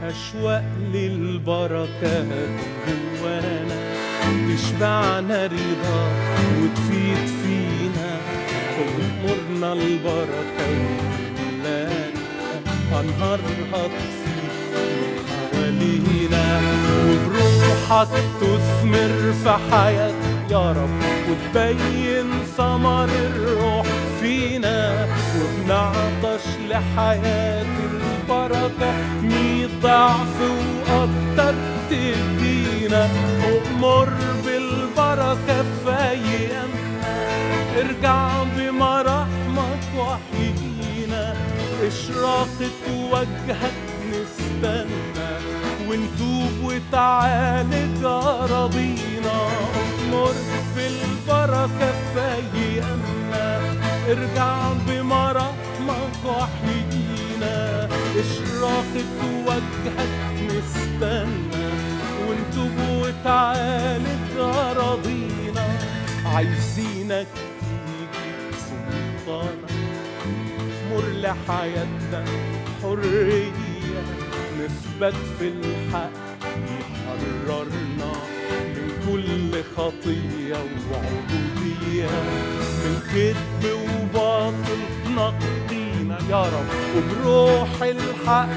أشواق للبركات جوانا تشبعنا رضا وتفيد فينا تغمرنا البركة وتملانا أنهارها تفيد من حوالينا وبروحك تثمر في حياتنا يا رب وتبين ثمر الروح فينا وبنعطش لحياة البركة مية ضعف وأكتر تدينا أؤمر بالبركة في أيامنا ارجع بمراحمك وحيينا إشراقة وجهك نستنى ونتوب وتعالج أراضينا أمر بالبركة في أيامنا ارجع بمراحمك وحيينا إشراقة وجهك نستنى ونتوب وتعالج أراضينا عايزينك تيجي سلطانك مر لحياتنا حرية نثبت في الحق يحررنا من كل خطية وعبودية من كذب وباطل نقينا يا رب وبروح الحق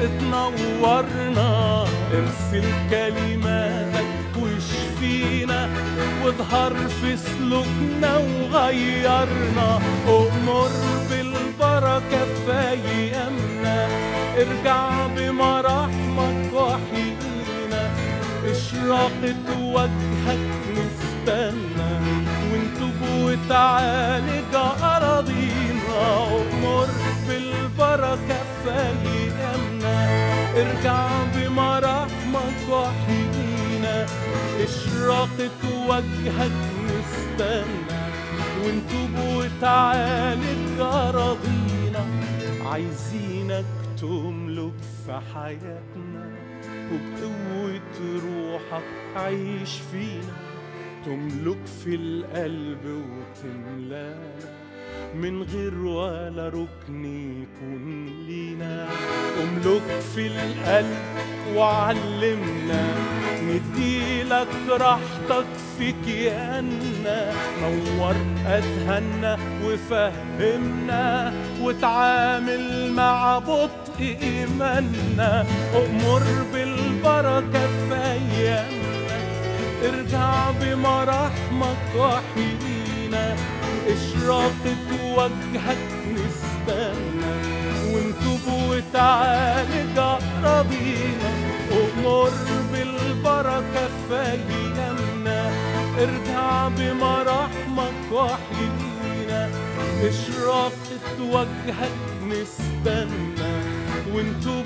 تنورنا ارسل كلماتك واشفينا واظهر في سلوكنا وغيرنا أؤمر بالبركة في أيامنا ارجع بمراحمك وحيينا إشراقة وجهك نستنى ونتوب وتعالج أراضينا أؤمر بالبركة في أيامنا ارجع بمراحمك وحيينا إشراقة وجهك نستنى ونتوب وتعالج أراضينا عايزينك تملك في حياتنا وبقوة روحك عيش فينا تملك في القلب وتملانا من غير ولا ركن يكون لينا املك في القلب وعلمنا نديلك راحتك في كياننا نور اذهاننا وفهمنا وتعامل مع بطء ايماننا امر بالبركه في ايامنا ارجع بمراحمك وحيينا إشراقة وجهك نستنى ونتوب وتعالج أراضينا أمر بالبركة في أيامنا ارجع بمراحمك وحيينا إشراقة وجهك نستنى ونتوب